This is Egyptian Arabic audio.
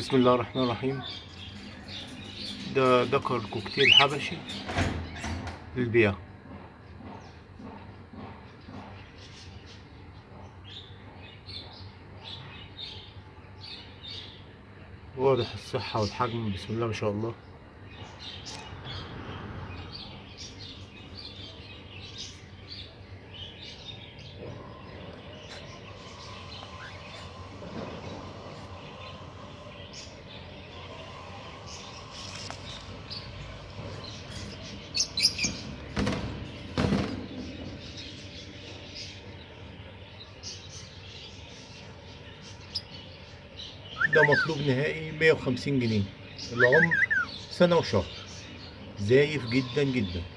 بسم الله الرحمن الرحيم ده ذكر كوكتيل حبشي للبيع واضح الصحة والحجم بسم الله ما شاء الله ده مطلوب نهائي 150 جنيه العمر سنة وشهر زايف جدا جدا